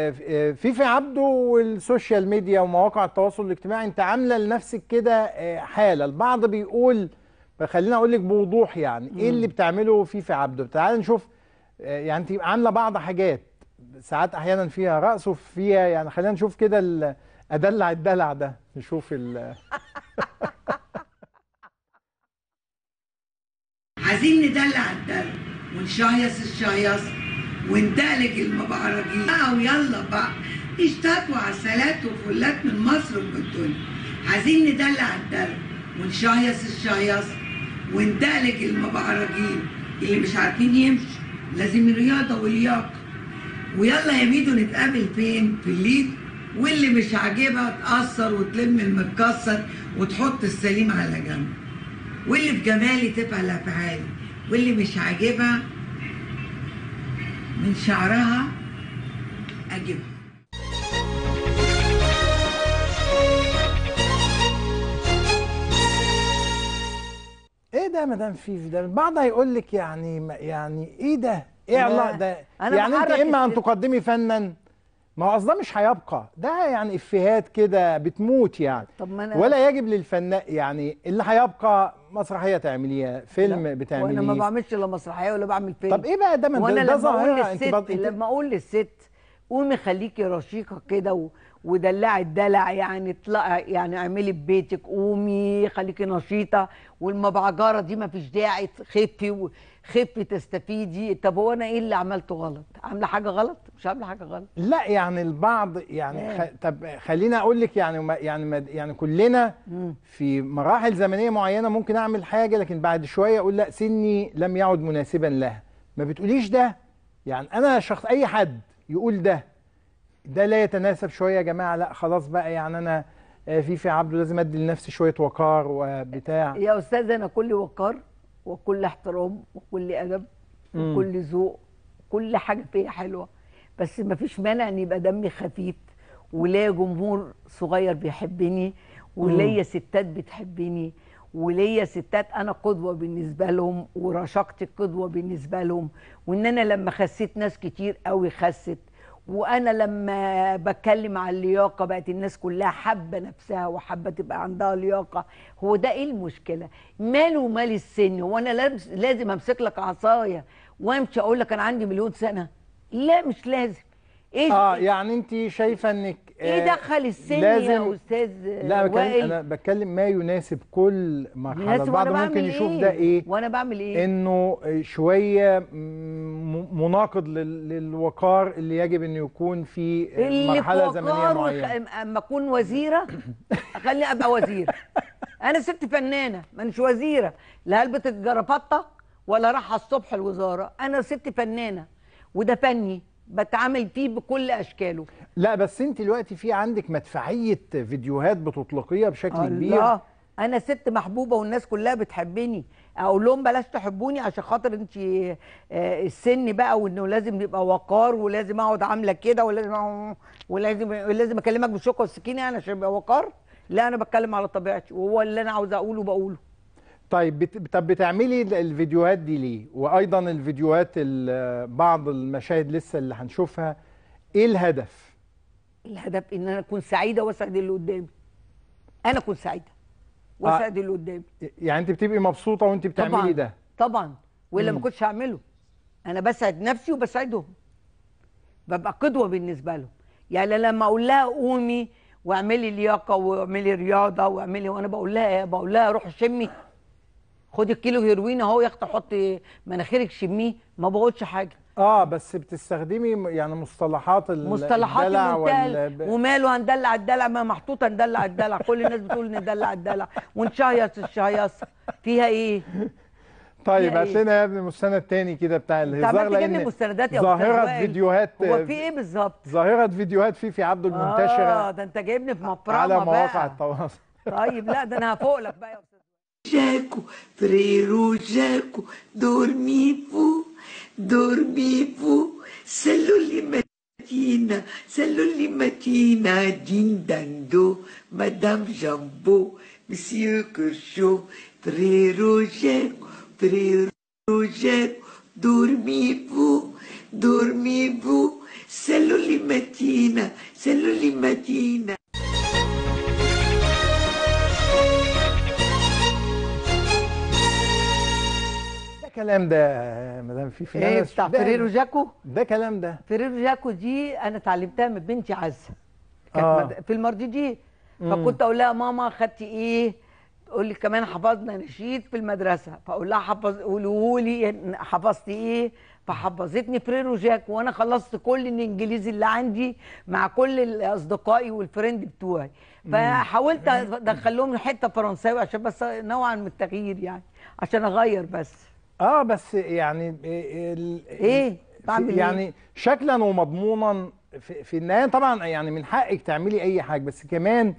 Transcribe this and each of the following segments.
آه، آه، فيفي عبده والسوشيال ميديا ومواقع التواصل الاجتماعي انت عامله لنفسك كده آه، حاله البعض بيقول خليني اقول لك بوضوح يعني ايه اللي بتعمله فيفي عبده تعال نشوف آه، يعني انت عامله بعض حاجات ساعات احيانا فيها رقص وفيها يعني خلينا نشوف كده ال- ادلع الدلع ده نشوف ال عايزين ندلع الدلع ونشيص الشيص وندلج المبعرجين بقى ويلا بقى اشتات وعسلات وفلات من مصر ومن الدنيا عايزين ندلع الدلع ونشيص الشيص وندلج المبعرجين اللي مش عارفين يمشوا لازم الرياضة واللياقة ويلا يا ميدو نتقابل فين في الليل واللي مش عاجبها تقصر وتلم المتكسر وتحط السليم على جنب واللي في جمالي تفعل افعالي واللي مش عاجبها من شعرها اجيبها ايه ده يا مدام فيفي ده البعض هيقول لك يعني ما- يعني ايه ده ايه لا، علاقه ده أنا يعني انت بحرك اما ان الست. تقدمي فنا ما هو قصدها مش هيبقى ده يعني افيهات كده بتموت يعني طب ما أنا- ولا يجب للفنان يعني اللي هيبقى مسرحيه تعمليها فيلم لا، وانا ما بتعمليه بعملش لا مسرحيه ولا بعمل فيلم طب ايه بقى ده من وانا ده, ده لما اقول ظاهره انت للست بط... انت لما اقول للست قومي خليكي رشيقه كده و... ودلعي الدلع يعني اطلعي يعني اعملي في بيتك قومي خليكي نشيطه والمبعجره دي ما فيش داعي خفي و... خفي تستفيدي طب هو انا ايه اللي عملته غلط عامله حاجه غلط مش عامله حاجه غلط لا يعني البعض يعني إيه؟ خ... طب خليني اقول لك يعني ما يعني ما يعني كلنا في مراحل زمنيه معينه ممكن اعمل حاجه لكن بعد شويه اقول لا سني لم يعد مناسبا لها ما بتقوليش ده يعني انا شخص اي حد يقول ده ده لا يتناسب شويه يا جماعه لا خلاص بقى يعني انا آه، فيفي عبده لازم ادي لنفسي شويه وقار وبتاع يا استاذ انا كل وقار وكل احترام وكل ادب مم. وكل ذوق كل حاجه فيها حلوه بس ما فيش مانع ان يبقى دمي خفيف وليا جمهور صغير بيحبني وليا ستات بتحبني وليا ستات انا قدوه بالنسبه لهم ورشاقتي قدوه بالنسبه لهم وان انا لما خسيت ناس كتير قوي خست وانا لما بتكلم عن اللياقه بقت الناس كلها حابه نفسها وحابه تبقى عندها لياقه هو ده ايه المشكله ماله ومال السن وانا لابس- لازم امسك لك عصايه وامشي اقول لك انا عندي مليون سنه لا مش لازم ايه اه يعني انت شايفه انك ايه آه، دخل السن لازم يا استاذ لا بتكلم وائل انا بتكلم ما يناسب كل مرحله يناسب البعض وأنا ممكن بعمل يشوف إيه؟ ده ايه وانا بعمل ايه انه شويه م- مناقض لل- للوقار اللي يجب انه يكون في اللي مرحله في زمنيه وقار معينه وخ- اما اكون وزيره خليني ابقى وزيره انا ست فنانه ما مش وزيره لا هلبس الجرافطه ولا رايحه الصبح الوزاره انا ست فنانه وده فني بتعامل فيه بكل اشكاله لا بس انت دلوقتي في عندك مدفعيه فيديوهات بتطلقيها بشكل كبير الله انا ست محبوبه والناس كلها بتحبني اقول لهم بلاش تحبوني عشان خاطر انت آه، السن بقى وانه لازم يبقى وقار ولازم اقعد عامله كده ولازم أقعد- ولازم لازم اكلمك بالشوكه والسكينه يعني عشان يبقى وقار لا انا بتكلم على طبيعتي وهو اللي انا عاوزه اقوله بقوله طيب بت... طب بتعملي ال- الفيديوهات دي ليه وايضا الفيديوهات ال- بعض المشاهد لسه اللي هنشوفها ايه الهدف الهدف ان انا اكون سعيده واسعد اللي قدامي انا اكون سعيده واسعد اللي قدامي يعني انت بتبقي مبسوطه وانت بتعملي طبعا ده طبعا والا ما مم. كنتش هعمله انا بسعد نفسي وبسعدهم ببقى قدوه بالنسبه لهم يعني لما اقول لها قومي واعملي لياقه واعملي رياضه واعملي وانا بقول لها ايه بقول لها روحي شمي خدي الكيلو هيروين اهو يا اختي حطي مناخيرك شميه ما بقولش حاجه اه بس بتستخدمي م- يعني مصطلحات ال- مصطلحات الدلع منتهى وال... وماله هندلع الدلع ما محطوطه ندلع الدلع كل الناس بتقول ندلع الدلع ونشيص الشيص فيها ايه طيب فيها هات إيه؟ لنا يا ابني المستند التاني كده بتاع انت الهزار عمال تجيب لي لان مستندات يا أستاذ ظاهره وائل. فيديوهات هو في ايه بالظبط ظاهره فيديوهات فيفي عبده اه المنتشره ده انت جايبني في مفرمه على مواقع بقى التواصل طيب لا ده انا هفوق لك بقى يا استاذ Jaco, frero Jaco, dormi-vous, dormi-vous, celluli mattina, celluli mattina, dindando, Madame Jambot, Monsieur Kerchaud, frero Jaco, frero Jaco, dormi-vous, dormi-vous, celluli mattina. متينة ده كلام ده يا مدام فيفي ايه أنا بتاع ده- فريرو جاكو ده كلام ده فريرو جاكو دي انا اتعلمتها من بنتي عزه كانت آه. مد- في المرديجي فكنت اقول لها ماما خدتي ايه تقول لي كمان حفظنا نشيد في المدرسه فاقول لها حفظ قولوا لي حفظتي ايه فحفظتني فريرو جاك وانا خلصت كل الانجليزي اللي عندي مع كل اصدقائي والفريند بتوعي فحاولت ادخل لهم حته فرنساوي عشان بس نوعا من التغيير يعني عشان اغير بس اه بس يعني ال- ايه؟ في- بعمل إيه؟ يعني شكلا ومضمونا في, في النهايه طبعا يعني من حقك تعملي اي حاجه بس كمان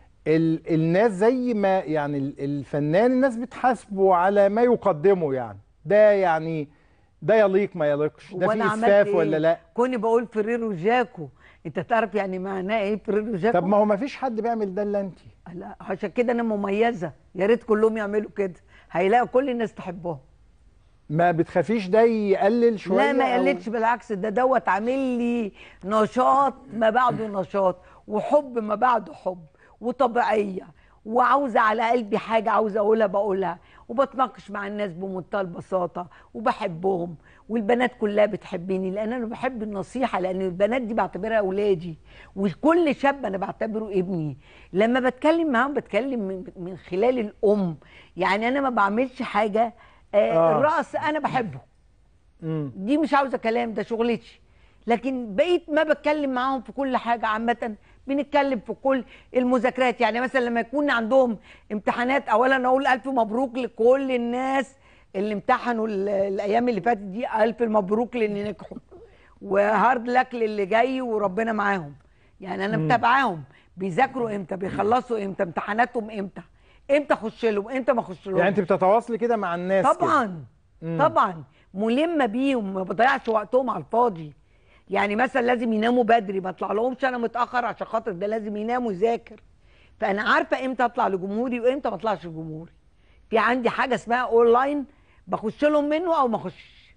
ال الناس زي ما يعني ال- الفنان الناس بتحاسبه على ما يقدمه يعني ده يعني ده يليق ما يليقش ده وانا في عملت اسفاف إيه؟ ولا لا كوني بقول فريرو جاكو انت تعرف يعني معناه ايه فريرو جاكو طب ما هو ما فيش حد بيعمل ده الا انت لا عشان كده انا مميزه يا ريت كلهم يعملوا كده هيلاقوا كل الناس تحبهم ما بتخافيش ده يقلل شويه لا ما أو- قلتش بالعكس ده دوت عامل لي نشاط ما بعده نشاط وحب ما بعده حب وطبيعيه وعاوزه على قلبي حاجه عاوزه اقولها بقولها وبتناقش مع الناس بمنتهى البساطه وبحبهم والبنات كلها بتحبني لان انا بحب النصيحه لان البنات دي بعتبرها اولادي وكل شاب انا بعتبره ابني لما بتكلم معاهم بتكلم من, من خلال الام يعني انا ما بعملش حاجه آه آه. الرقص انا بحبه مم. دي مش عاوزه كلام ده شغلتي لكن بقيت ما بتكلم معاهم في كل حاجه عامه بنتكلم في كل المذاكرات يعني مثلا لما يكون عندهم امتحانات اولا اقول الف مبروك لكل الناس اللي امتحنوا ال- الايام اللي فاتت دي الف مبروك لان نجحوا وهارد لك للي جاي وربنا معاهم يعني انا متابعاهم بيذاكروا امتى بيخلصوا امتى امتحاناتهم امتى امتى اخش لهم امتى ما اخش لهم يعني انت بتتواصلي كده مع الناس كده. طبعا مم. طبعا ملمه بيهم ما بضيعش وقتهم على الفاضي يعني مثلا لازم يناموا بدري ما اطلع لهمش انا متاخر عشان خاطر ده لازم ينام ويذاكر فانا عارفه امتى اطلع لجمهوري وامتى ما اطلعش لجمهوري في عندي حاجه اسمها اونلاين بخش لهم منه او ما اخشش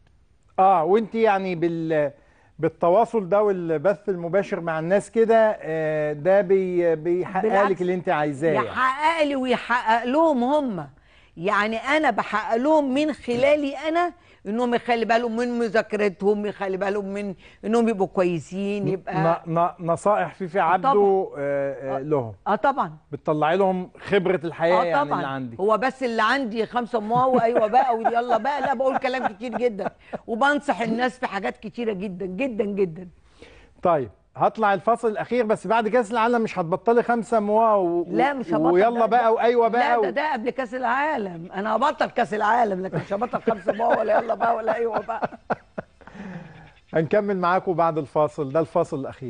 اه وانت يعني بال بالتواصل ده والبث المباشر مع الناس كده آه، ده بي بيحقق بالعكس. لك اللي انت عايزاه يعني. يحقق لي ويحقق لهم هم يعني انا بحقق لهم من خلالي انا انهم يخلي بالهم من مذاكرتهم يخلي بالهم من انهم يبقوا كويسين يبقى ن- ن- نصائح في في عبده طبعا. آه، آه، لهم اه طبعا بتطلعي لهم خبرة الحياة اه يعني طبعا اللي عندك هو بس اللي عندي خمسه مواو ايوه بقى ويلا بقى لا بقول كلام كتير جدا وبنصح الناس في حاجات كتيره جدا جدا جدا طيب هطلع الفصل الاخير بس بعد كاس العالم مش هتبطلي خمسه موا و... لا مش هبطل ويلا ده- بقى ده- وايوه بقى لا و... ده ده قبل كاس العالم انا هبطل كاس العالم لكن مش هبطل خمسه بقى ولا يلا بقى ولا ايوه بقى هنكمل معاكم بعد الفاصل ده الفاصل الاخير